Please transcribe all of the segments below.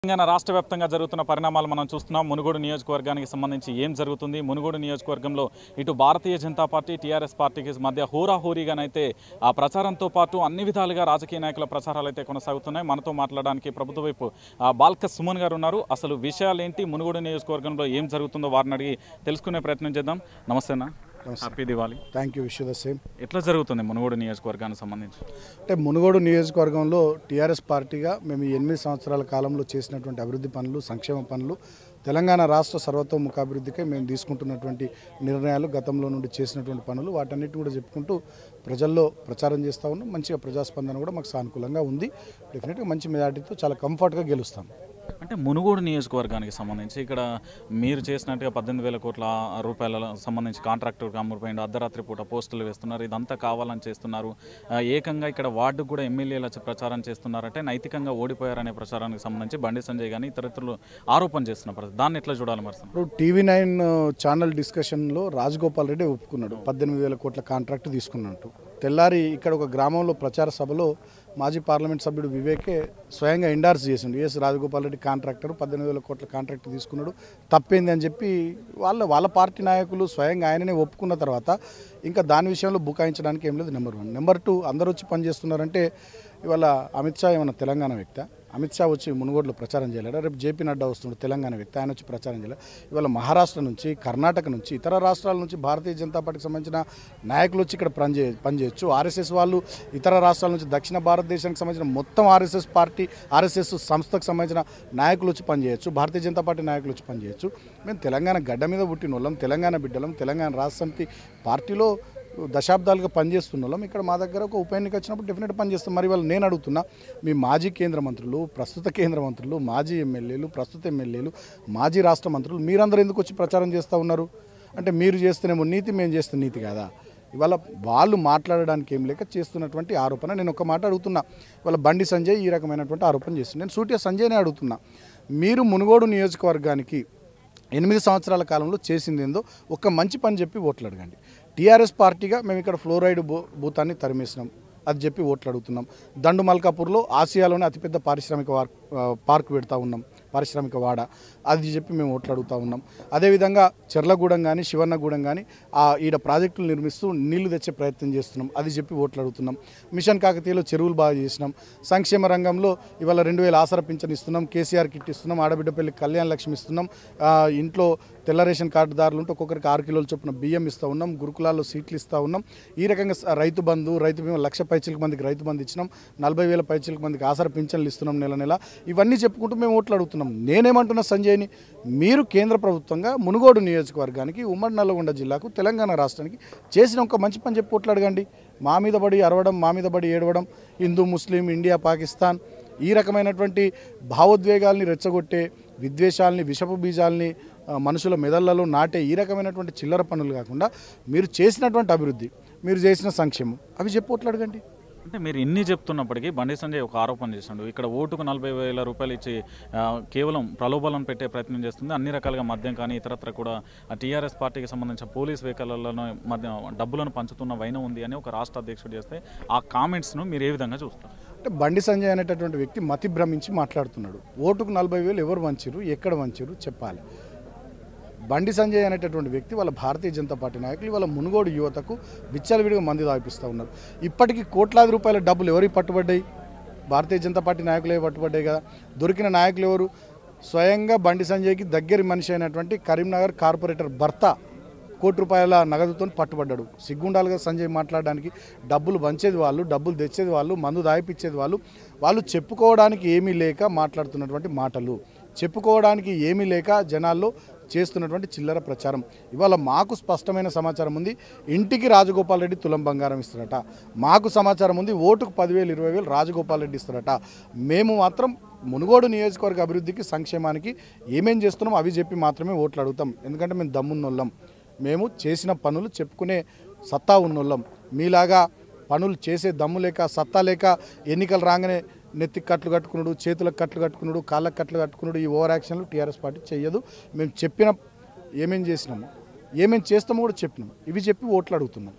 తెలంగాణ రాష్ట్ర వ్యాప్తంగా జరుగుతున్న పరిణామాలు మనం చూస్తున్నాం మునుగోడు నియోజకవర్గానికి సంబంధించి ఏం జరుగుతుంది మునుగోడు నియోజకవర్గంలో ఇటు భారతీయ జనతా పార్టీ టీఆర్ఎస్ పార్టీకి మధ్య హోరాహోరీగానైతే ఆ ప్రచారంతో పాటు అన్ని విధాలుగా రాజకీయ నాయకుల ప్రచారాలు అయితే కొనసాగుతున్నాయి మనతో మాట్లాడడానికి ప్రభుత్వ వైపు ఆ, బాల్క సుమన్ గారు ఉన్నారు అసలు విషయాలు ఏంటి మునుగోడు నియోజకవర్గంలో ఏం జరుగుతుందో వారిని అడిగి తెలుసుకునే ప్రయత్నం చేద్దాం నమస్తే అన్న happy Diwali thank you wish the same ఎట్లా జరుగుతుంది మునుగోడు నియోజకవర్గానికి సంబంధించి అంటే మునుగోడు నియోజకవర్గంలో టీఆర్ఎస్ పార్టీగా మేము ఈ ఎనిమిది సంవత్సరాల కాలంలో చేసినటువంటి అభివృద్ధి పనులు సంక్షేమ పనులు తెలంగాణ రాష్ట్ర సర్వతోముఖాభివృద్ధికై మేము తీసుకుంటున్నటువంటి నిర్ణయాలు గతంలో నుండి చేసినటువంటి పనులు వాటన్నిటి కూడా చెప్పుకుంటూ ప్రజల్లో ప్రచారం చేస్తూ ఉన్నాం మంచిగా ప్రజాస్పందన కూడా మాకు సానుకూలంగా ఉంది డెఫినెట్గా మంచి మెజార్టీతో చాలా కంఫర్ట్గా గెలుస్తాం అంటే మునుగోడు నియోజకవర్గానికి సంబంధించి ఇక్కడ మీరు చేసినట్టుగా పద్దెనిమిది వేల కోట్ల రూపాయల సంబంధించి కాంట్రాక్టర్ అమ్ముడుపోయిండు అర్ధరాత్రి పూట పోస్టులు వేస్తున్నారు ఇదంతా కావాలని చేస్తున్నారు ఆ, ఏకంగా ఇక్కడ వార్డుకు కూడా ఎమ్మెల్యేలు వచ్చి ప్రచారం చేస్తున్నారంటే నైతికంగా ఓడిపోయారనే ప్రచారానికి సంబంధించి బండి సంజయ్ కానీ ఇతరులు ఆరోపణ చేస్తున్న పరిస్థితి దాన్ని ఎట్లా చూడాలి మరి ఇప్పుడు టీవీ నైన్ ఛానల్ డిస్కషన్లో రాజగోపాల్ రెడ్డి ఒప్పుకున్నాడు పద్దెనిమిది వేల కోట్ల కాంట్రాక్ట్ తీసుకున్నట్టు తెల్లారి ఇక్కడ ఒక గ్రామంలో ప్రచార సభలో మాజీ పార్లమెంట్ సభ్యుడు వివేకే స్వయంగా ఎండార్స్ చేసిండు ఎస్ రాజగోపాల్ రెడ్డి కాంట్రాక్టర్ పద్దెనిమిది వేల కోట్ల కాంట్రాక్ట్ తీసుకున్నాడు తప్పేంది అని చెప్పి వాళ్ళ వాళ్ళ పార్టీ నాయకులు స్వయంగా ఆయననే ఒప్పుకున్న తర్వాత ఇంకా దాని విషయంలో బుకాయించడానికి ఏం లేదు నెంబర్ వన్ నెంబర్ టూ అందరూ వచ్చి పనిచేస్తున్నారంటే ఇవాళ అమిత్ షా ఏమన్నా తెలంగాణ వ్యక్తి అమిత్ షా వచ్చి మునుగోడులో ప్రచారం చేయలేడు రేపు జేపీ నడ్డా వస్తుండు తెలంగాణ వ్యక్తి ఆయన వచ్చి ప్రచారం చేయలేదు ఇవాళ మహారాష్ట్ర నుంచి కర్ణాటక నుంచి ఇతర రాష్ట్రాల నుంచి భారతీయ జనతా పార్టీకి సంబంధించిన నాయకులు వచ్చి ఇక్కడ పనిచే పనిచేయచ్చు ఆర్ఎస్ఎస్ వాళ్ళు ఇతర రాష్ట్రాల నుంచి దక్షిణ భారతదేశానికి సంబంధించిన మొత్తం ఆర్ఎస్ఎస్ పార్టీ ఆర్ఎస్ఎస్ సంస్థకు సంబంధించిన నాయకులు వచ్చి పనిచేయచ్చు భారతీయ జనతా పార్టీ నాయకులు వచ్చి పనిచేయచ్చు మేము తెలంగాణ గడ్డ మీద పుట్టిన వాళ్ళం తెలంగాణ బిడ్డలం తెలంగాణ రాష్ట్ర సమితి పార్టీలో దశాబ్దాలుగా పనిచేస్తున్న వాళ్ళం ఇక్కడ మా దగ్గర ఒక ఉప ఎన్నిక వచ్చినప్పుడు డెఫినెట్ పనిచేస్తాం మరి వాళ్ళు నేను అడుగుతున్నా మీ మాజీ కేంద్ర మంత్రులు ప్రస్తుత కేంద్ర మంత్రులు మాజీ ఎమ్మెల్యేలు ప్రస్తుత ఎమ్మెల్యేలు మాజీ రాష్ట్ర మంత్రులు మీరందరూ ఎందుకు వచ్చి ప్రచారం చేస్తూ ఉన్నారు అంటే మీరు చేస్తేనేమో నీతి మేము చేస్తున్న నీతి కాదా ఇవాళ వాళ్ళు మాట్లాడడానికి ఏం లేక చేస్తున్నటువంటి ఆరోపణ నేను ఒక మాట అడుగుతున్నా ఇవాళ బండి సంజయ్ ఈ రకమైనటువంటి ఆరోపణ చేస్తున్నా నేను సూటిగా సంజయ్నే అడుగుతున్నా మీరు మునుగోడు నియోజకవర్గానికి ఎనిమిది సంవత్సరాల కాలంలో చేసింది ఏందో ఒక మంచి పని చెప్పి ఓట్లు అడగండి టీఆర్ఎస్ పార్టీగా మేము ఇక్కడ ఫ్లోరైడ్ భూ భూతాన్ని తరిమేసినాం అది చెప్పి ఓట్లు అడుగుతున్నాం దండు మల్కాపూర్లో ఆసియాలోనే అతిపెద్ద పారిశ్రామిక వార్- ఆ, పార్క్ పెడతా ఉన్నాం పారిశ్రామిక వాడ అది చెప్పి మేము ఓట్లు అడుగుతా ఉన్నాం అదేవిధంగా చెర్లగూడెం కానీ శివన్నగూడెం కానీ ఆ ఈడ ప్రాజెక్టులు నిర్మిస్తూ నీళ్లు తెచ్చే ప్రయత్నం చేస్తున్నాం అది చెప్పి ఓట్లు అడుగుతున్నాం మిషన్ కాకతీయలో చెరువులు బాగా చేసినాం సంక్షేమ రంగంలో ఇవాళ రెండు వేల ఆసర పింఛన్ ఇస్తున్నాం కేసీఆర్ కిట్ ఇస్తున్నాం ఆడబిడ్డపల్లి కళ్యాణ లక్ష్మి ఇస్తున్నాం ఆ, ఇంట్లో తెల్ల రేషన్ కార్డుదారులు ఉంటే ఒక్కొక్కరికి ఆరు కిలోల చొప్పున బియ్యం ఇస్తూ ఉన్నాం గురుకులాల్లో సీట్లు ఇస్తూ ఉన్నాం ఈ రకంగా స- రైతు బంధు రైతు బీమా లక్ష పైచీలకు మందికి రైతు బంధు ఇచ్చినాం నలభై వేల పైచీలకు మందికి ఆసర పింఛన్లు ఇస్తున్నాం నెల నెల ఇవన్నీ చెప్పుకుంటూ మేము ఓట్లు అడుగుతున్నాం నేనేమంటున్నా సంజయ్ని మీరు కేంద్ర ప్రభుత్వంగా మునుగోడు నియోజకవర్గానికి ఉమ్మడి నల్లగొండ జిల్లాకు తెలంగాణ రాష్ట్రానికి చేసిన ఒక మంచి పని చెప్పి ఓట్లు అడగండి మా మీద పడి అరవడం మా మీద పడి ఏడవడం హిందూ ముస్లిం ఇండియా పాకిస్తాన్ ఈ రకమైనటువంటి భావోద్వేగాల్ని రెచ్చగొట్టే విద్వేషాల్ని విషపు బీజాల్ని ఆ, మనుషుల మెదళ్లలో నాటే ఈ రకమైనటువంటి చిల్లర పనులు కాకుండా మీరు చేసినటువంటి అభివృద్ధి మీరు చేసిన సంక్షేమం అవి చెప్పి ఓట్లు అడగండి అంటే మీరు ఇన్ని చెప్తున్నప్పటికీ బండి సంజయ్ ఒక ఆరోపణ చేసిండు ఇక్కడ ఓటుకు నలభై వేల రూపాయలు ఇచ్చి ఆ, కేవలం ప్రలోభాలను పెట్టే ప్రయత్నం చేస్తుంది అన్ని రకాలుగా మద్యం కానీ ఇతరత్ర కూడా టీఆర్ఎస్ పార్టీకి సంబంధించిన పోలీస్ వెహికల్లలో మధ్య డబ్బులను పంచుతున్న వైనం ఉంది అని ఒక రాష్ట్ర అధ్యక్షుడు చేస్తే ఆ కామెంట్స్ను మీరు ఏ విధంగా చూస్తారు అంటే బండి సంజయ్ అనేటటువంటి వ్యక్తి మతి భ్రమించి మాట్లాడుతున్నాడు ఓటుకు నలభై వేలు ఎవరు వంచారు ఎక్కడ వంచారు చెప్పాలి బండి సంజయ్ అనేటటువంటి వ్యక్తి వాళ్ళ భారతీయ జనతా పార్టీ నాయకులు వాళ్ళ మునుగోడు యువతకు విచ్చలవిడిగా మంది దాపిస్తూ ఉన్నారు ఇప్పటికీ కోట్లాది రూపాయల డబ్బులు ఎవరికి పట్టుబడ్డాయి భారతీయ జనతా పార్టీ నాయకులే పట్టుబడ్డాయి కదా దొరికిన నాయకులు ఎవరు స్వయంగా బండి సంజయ్కి దగ్గరి మనిషి అయినటువంటి కరీంనగర్ కార్పొరేటర్ భర్త కోటి రూపాయల నగదుతో పట్టుబడ్డాడు సిగ్గుండాలుగా సంజయ్ మాట్లాడడానికి డబ్బులు పంచేది వాళ్ళు డబ్బులు తెచ్చేది వాళ్ళు మందు దాయిపిచ్చేది వాళ్ళు వాళ్ళు చెప్పుకోవడానికి ఏమీ లేక మాట్లాడుతున్నటువంటి మాటలు చెప్పుకోవడానికి ఏమీ లేక జనాల్లో చేస్తున్నటువంటి చిల్లర ప్రచారం ఇవాళ మాకు స్పష్టమైన సమాచారం ఉంది ఇంటికి రాజగోపాల్ రెడ్డి తులం బంగారం ఇస్తారట మాకు సమాచారం ఉంది ఓటుకు పదివేలు ఇరవై వేలు రాజగోపాల్ రెడ్డి ఇస్తారట మేము మాత్రం మునుగోడు నియోజకవర్గ అభివృద్ధికి సంక్షేమానికి ఏమేం చేస్తున్నాం అవి చెప్పి మాత్రమే ఓట్లు అడుగుతాం ఎందుకంటే మేము దమ్మున్నోళ్ళం మేము చేసిన పనులు చెప్పుకునే సత్తా ఉన్నోళ్ళం మీలాగా పనులు చేసే దమ్ము లేక సత్తా లేక ఎన్నికలు రాగానే నెత్తికి కట్లు కట్టుకున్నాడు చేతులకు కట్లు కట్టుకున్నాడు కాళ్ళకు కట్లు కట్టుకున్నాడు ఈ ఓవర్ యాక్షన్లు టీఆర్ఎస్ పార్టీ చెయ్యదు మేము చెప్పిన ఏమేం చేసినాము ఏమేం చేస్తామో కూడా చెప్పినాం ఇవి చెప్పి ఓట్లు అడుగుతున్నాం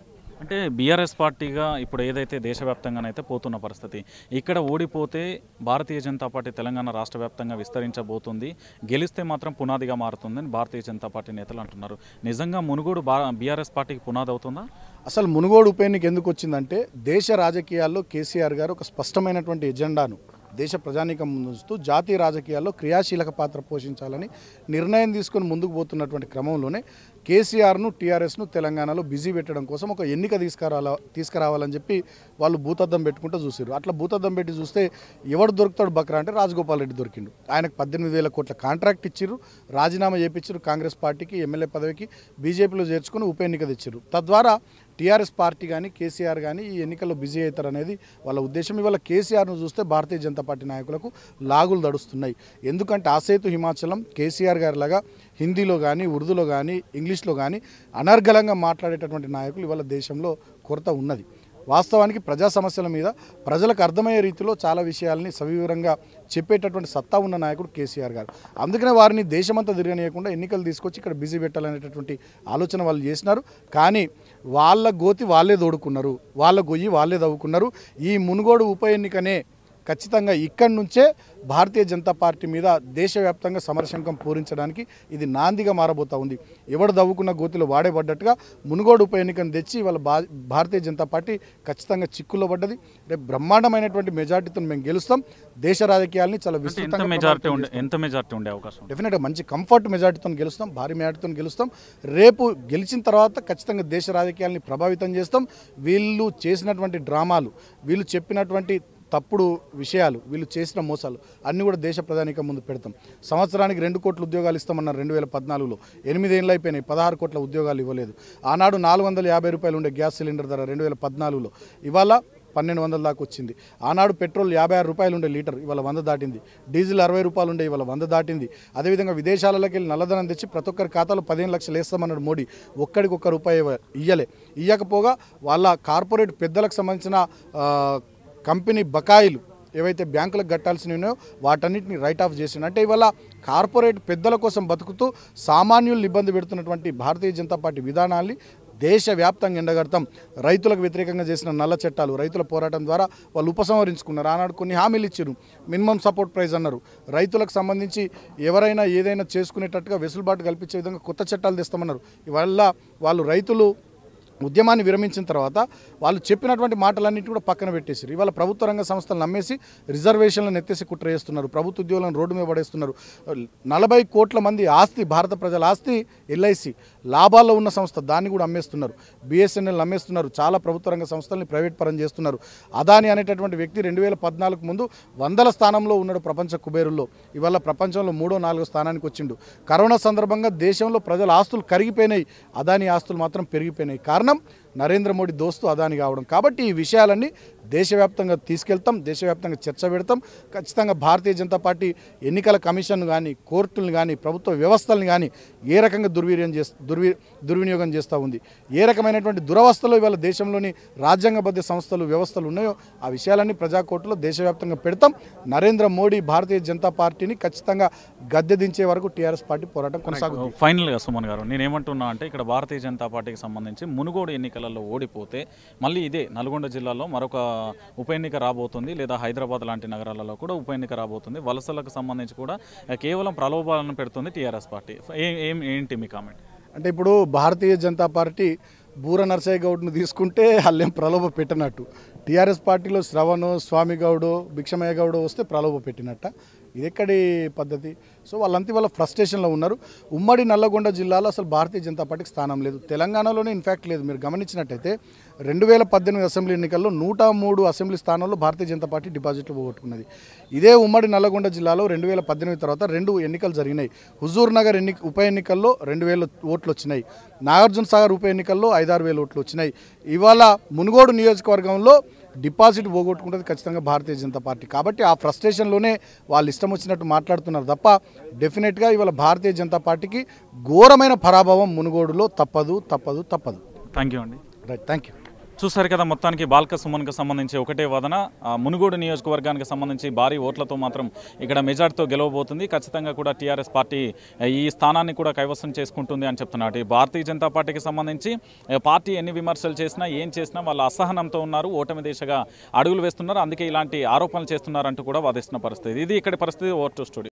అంటే బీఆర్ఎస్ పార్టీగా ఇప్పుడు ఏదైతే దేశవ్యాప్తంగానైతే పోతున్న పరిస్థితి ఇక్కడ ఓడిపోతే భారతీయ జనతా పార్టీ తెలంగాణ రాష్ట్ర వ్యాప్తంగా విస్తరించబోతుంది గెలిస్తే మాత్రం పునాదిగా మారుతుందని భారతీయ జనతా పార్టీ నేతలు అంటున్నారు నిజంగా మునుగోడు బా బీఆర్ఎస్ పార్టీకి పునాది అవుతుందా అసలు మునుగోడు ఉప ఎన్నిక ఎందుకు వచ్చిందంటే దేశ రాజకీయాల్లో కేసీఆర్ గారు ఒక స్పష్టమైనటువంటి ఎజెండాను దేశ ప్రజానీకం ముందుస్తూ జాతీయ రాజకీయాల్లో క్రియాశీలక పాత్ర పోషించాలని నిర్ణయం తీసుకొని ముందుకు పోతున్నటువంటి క్రమంలోనే కేసీఆర్ను టీఆర్ఎస్ను తెలంగాణలో బిజీ పెట్టడం కోసం ఒక ఎన్నిక తీసుకురావాల తీసుకురావాలని చెప్పి వాళ్ళు భూతద్దం పెట్టుకుంటూ చూసారు అట్లా భూతద్దం పెట్టి చూస్తే ఎవడు దొరుకుతాడు బక్రా అంటే రాజగోపాల్ రెడ్డి దొరికిండు ఆయనకు పద్దెనిమిది వేల కోట్ల కాంట్రాక్ట్ ఇచ్చిర్రు రాజీనామా చేపించారు కాంగ్రెస్ పార్టీకి ఎమ్మెల్యే పదవికి బీజేపీలో చేర్చుకుని ఉప ఎన్నిక తెచ్చారు తద్వారా టీఆర్ఎస్ పార్టీ కానీ కేసీఆర్ కానీ ఈ ఎన్నికల్లో బిజీ అవుతారు అనేది వాళ్ళ ఉద్దేశం ఇవాళ కేసీఆర్ను చూస్తే భారతీయ జనతా పార్టీ నాయకులకు లాగులు దడుస్తున్నాయి ఎందుకంటే ఆసేతు హిమాచలం కేసీఆర్ గారిలాగా హిందీలో కానీ ఉర్దూలో కానీ ఇంగ్లీష్లో కానీ అనర్గళంగా మాట్లాడేటటువంటి నాయకులు ఇవాళ దేశంలో కొరత ఉన్నది వాస్తవానికి ప్రజా సమస్యల మీద ప్రజలకు అర్థమయ్యే రీతిలో చాలా విషయాల్ని సవివరంగా చెప్పేటటువంటి సత్తా ఉన్న నాయకుడు కేసీఆర్ గారు అందుకనే వారిని దేశమంతా తిరగనీయకుండా ఎన్నికలు తీసుకొచ్చి ఇక్కడ బిజీ పెట్టాలనేటటువంటి ఆలోచన వాళ్ళు చేసినారు కానీ వాళ్ళ గోతి వాళ్ళే దోడుకున్నారు వాళ్ళ గొయ్యి వాళ్ళే దవ్వుకున్నారు ఈ మునుగోడు ఉప ఎన్నికనే ఖచ్చితంగా ఇక్కడి నుంచే భారతీయ జనతా పార్టీ మీద దేశవ్యాప్తంగా సమరశంకం పూరించడానికి ఇది నాందిగా మారబోతా ఉంది ఎవడు దవ్వుకున్న గోతిలో వాడే పడ్డట్టుగా మునుగోడు ఉప ఎన్నికను తెచ్చి వాళ్ళ భా భారతీయ జనతా పార్టీ ఖచ్చితంగా చిక్కుల్లో పడ్డది రేపు బ్రహ్మాండమైనటువంటి మెజార్టీతో మేము గెలుస్తాం దేశ రాజకీయాల్ని చాలా అంటే ఎంత విస్తృతంగా మెజారిటీ ప్రభావితం ఉండే ఎంత మెజారిటీ ఉండే అవకాశం ఉంది? డెఫినెట్గా మంచి కంఫర్ట్ మెజార్టీతో గెలుస్తాం భారీ మెజార్టీతో గెలుస్తాం రేపు గెలిచిన తర్వాత ఖచ్చితంగా దేశ రాజకీయాల్ని ప్రభావితం చేస్తాం వీళ్ళు చేసినటువంటి డ్రామాలు వీళ్ళు చెప్పినటువంటి తప్పుడు విషయాలు వీళ్ళు చేసిన మోసాలు అన్నీ కూడా దేశ ప్రధానిక ముందు పెడతాం సంవత్సరానికి రెండు కోట్ల ఉద్యోగాలు ఇస్తామన్నారు రెండు వేల పద్నాలుగులో ఎనిమిదేళ్ళు అయిపోయినాయి పదహారు కోట్ల ఉద్యోగాలు ఇవ్వలేదు ఆనాడు నాలుగు వందల యాభై రూపాయలు ఉండే గ్యాస్ సిలిండర్ ధర రెండు వేల పద్నాలుగులో ఇవాళ పన్నెండు వందల దాకా వచ్చింది ఆనాడు పెట్రోల్ యాభై ఆరు రూపాయలు ఉండే లీటర్ ఇవాళ వంద దాటింది డీజిల్ అరవై రూపాయలు ఉండే ఇవాళ వంద దాటింది అదేవిధంగా విదేశాలలోకి వెళ్ళి నల్లధనం తెచ్చి ప్రతి ఒక్కరి ఖాతాలో పదిహేను లక్షలు వేస్తామన్నాడు మోడీ ఒక్కడికి ఒక్క రూపాయి ఇవ్వ- ఇయ్యలే ఇయ్యకపోగా వాళ్ళ కార్పొరేట్ పెద్దలకు సంబంధించిన ఆ, కంపెనీ బకాయిలు ఏవైతే బ్యాంకులకు కట్టాల్సినవి ఉన్నాయో వాటన్నిటిని రైట్ ఆఫ్ చేసిండు అంటే ఇవాళ కార్పొరేట్ పెద్దల కోసం బతుకుతూ సామాన్యులను ఇబ్బంది పెడుతున్నటువంటి భారతీయ జనతా పార్టీ విధానాల్ని దేశవ్యాప్తంగా ఎండగడతాం రైతులకు వ్యతిరేకంగా చేసిన నల్ల చట్టాలు రైతుల పోరాటం ద్వారా వాళ్ళు ఉపసంహరించుకున్నారు ఆనాడు కొన్ని హామీలు ఇచ్చారు మినిమం సపోర్ట్ ప్రైస్ అన్నారు రైతులకు సంబంధించి ఎవరైనా ఏదైనా చేసుకునేటట్టుగా వెసులుబాటు కల్పించే విధంగా కొత్త చట్టాలు తెస్తామన్నారు ఇవల్ల వాళ్ళు రైతులు ఉద్యమాన్ని విరమించిన తర్వాత వాళ్ళు చెప్పినటువంటి మాటలన్నింటి కూడా పక్కన పెట్టేసారు ఇవాళ ప్రభుత్వ రంగ సంస్థలు నమ్మేసి రిజర్వేషన్లను ఎత్తేసి కుట్ర చేస్తున్నారు ప్రభుత్వ ఉద్యోగులను రోడ్డు మీద పడేస్తున్నారు నలభై కోట్ల మంది ఆస్తి భారత ప్రజల ఆస్తి ఎల్ఐసి లాభాల్లో ఉన్న సంస్థ దాన్ని కూడా అమ్మేస్తున్నారు బిఎస్ఎన్ఎల్ అమ్మేస్తున్నారు చాలా ప్రభుత్వ రంగ సంస్థల్ని ప్రైవేట్ పరం చేస్తున్నారు అదాని అనేటటువంటి వ్యక్తి రెండు వేల పద్నాలుగు ముందు వందల స్థానంలో ఉన్నాడు ప్రపంచ కుబేరుల్లో ఇవాళ ప్రపంచంలో మూడో నాలుగో స్థానానికి వచ్చిండు కరోనా సందర్భంగా దేశంలో ప్రజల ఆస్తులు కరిగిపోయినాయి అదాని ఆస్తులు మాత్రం పెరిగిపోయినాయి కారణం నరేంద్ర మోడీ దోస్తు అదాని కావడం కాబట్టి ఈ విషయాలన్నీ దేశవ్యాప్తంగా తీసుకెళ్తాం దేశవ్యాప్తంగా చర్చ పెడతాం ఖచ్చితంగా భారతీయ జనతా పార్టీ ఎన్నికల కమిషన్ కానీ కోర్టులను కానీ ప్రభుత్వ వ్యవస్థలను కానీ ఏ రకంగా దుర్వినియోగం చేస్త దుర్వి దుర్వినియోగం చేస్తూ ఉంది ఏ రకమైనటువంటి దురవస్థలు ఇవాళ దేశంలోని రాజ్యాంగబద్ధ సంస్థలు వ్యవస్థలు ఉన్నాయో ఆ విషయాలన్నీ ప్రజాకోర్టులో దేశవ్యాప్తంగా పెడతాం నరేంద్ర మోడీ భారతీయ జనతా పార్టీని ఖచ్చితంగా గద్దె దించే వరకు టీఆర్ఎస్ పార్టీ పోరాటం కొనసాగుతుంది ఫైనల్గా సుమన్ గారు నేను ఏమంటున్నా అంటే ఇక్కడ భారతీయ జనతా పార్టీకి సంబంధించి మునుగోడు ఎన్నికలలో ఓడిపోతే మళ్ళీ ఇదే నల్గొండ జిల్లాలో మరొక ఉప ఎన్నిక రాబోతుంది లేదా హైదరాబాద్ లాంటి నగరాలలో కూడా ఉప ఎన్నిక రాబోతుంది వలసలకు సంబంధించి కూడా కేవలం ప్రలోభాలను పెడుతుంది టీఆర్ఎస్ పార్టీ ఏ- ఏం ఏంటి మీ కామెంట్ అంటే ఇప్పుడు భారతీయ జనతా పార్టీ బూర నరసయ్య గౌడ్ను తీసుకుంటే వాళ్ళేం ప్రలోభ పెట్టినట్టు టీఆర్ఎస్ పార్టీలో శ్రవణ్ స్వామి గౌడు భిక్షమయ్య గౌడు వస్తే ప్రలోభ పెట్టినట్ట ఇది ఎక్కడి పద్ధతి సో వాళ్ళంతా వాళ్ళ ఫ్రస్ట్రేషన్లో ఉన్నారు ఉమ్మడి నల్లగొండ జిల్లాలో అసలు భారతీయ జనతా పార్టీకి స్థానం లేదు తెలంగాణలోనే ఇన్ఫ్యాక్ట్ లేదు మీరు గమనించినట్టయితే రెండు వేల పద్దెనిమిది అసెంబ్లీ ఎన్నికల్లో నూట మూడు అసెంబ్లీ స్థానాల్లో భారతీయ జనతా పార్టీ డిపాజిట్లు పోగొట్టుకున్నది ఇదే ఉమ్మడి నల్లగొండ జిల్లాలో రెండు వేల పద్దెనిమిది తర్వాత రెండు ఎన్నికలు జరిగినాయి హుజూర్ నగర్ ఎన్ని ఉప ఎన్నికల్లో రెండు వేల ఓట్లు వచ్చినాయి నాగార్జున సాగర్ ఉప ఎన్నికల్లో ఐదారు వేల ఓట్లు వచ్చినాయి ఇవాళ మునుగోడు నియోజకవర్గంలో డిపాజిట్ పోగొట్టుకుంటుంది ఖచ్చితంగా భారతీయ జనతా పార్టీ కాబట్టి ఆ ఫ్రస్ట్రేషన్లోనే వాళ్ళు ఇష్టం వచ్చినట్టు మాట్లాడుతున్నారు తప్ప డెఫినెట్గా ఇవాళ భారతీయ జనతా పార్టీకి ఘోరమైన పరాభవం మునుగోడులో తప్పదు తప్పదు తప్పదు థ్యాంక్ యూ అండి రైట్ థ్యాంక్ యూ చూసారు కదా మొత్తానికి బాల్క సుమన్కి సంబంధించి ఒకటే వదన ఆ, మునుగోడు నియోజకవర్గానికి సంబంధించి భారీ ఓట్లతో మాత్రం ఇక్కడ మెజార్టీతో గెలవబోతుంది ఖచ్చితంగా కూడా టీఆర్ఎస్ పార్టీ ఆ, ఈ స్థానాన్ని కూడా కైవసం చేసుకుంటుంది అని చెప్తున్నారు ఈ భారతీయ జనతా పార్టీకి సంబంధించి ఆ, పార్టీ ఎన్ని విమర్శలు చేసినా ఏం చేసినా వాళ్ళ అసహనంతో ఉన్నారు ఓటమి దిశగా అడుగులు వేస్తున్నారు అందుకే ఇలాంటి ఆరోపణలు చేస్తున్నారంటూ కూడా వాదిస్తున్న పరిస్థితి ఇది ఇక్కడి పరిస్థితి ఓటు స్టూడియో